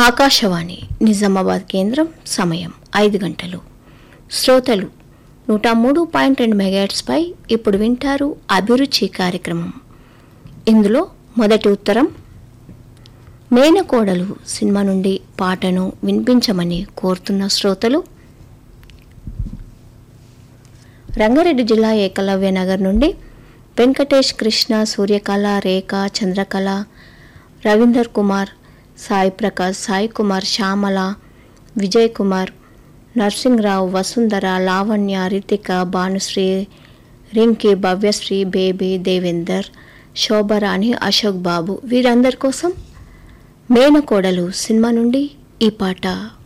ఆకాశవాణి నిజామాబాద్ కేంద్రం సమయం ఐదు గంటలు శ్రోతలు నూట మూడు పాయింట్ రెండు మెగాట్స్పై ఇప్పుడు వింటారు అభిరుచి కార్యక్రమం ఇందులో మొదటి ఉత్తరం మేనకోడలు సినిమా నుండి పాటను వినిపించమని కోరుతున్న శ్రోతలు రంగారెడ్డి జిల్లా ఏకలవ్య నగర్ నుండి వెంకటేష్ కృష్ణ సూర్యకళ రేఖ చంద్రకళ రవీందర్ కుమార్ సాయి ప్రకాష్ సాయి కుమార్ శ్యామల విజయ్ కుమార్ నర్సింగ్రావు వసుంధర లావణ్య రితిక భానుశ్రీ రింకి భవ్యశ్రీ బేబీ దేవేందర్ శోభరాణి అశోక్ బాబు వీరందరి కోసం మేనకోడలు సినిమా నుండి ఈ పాట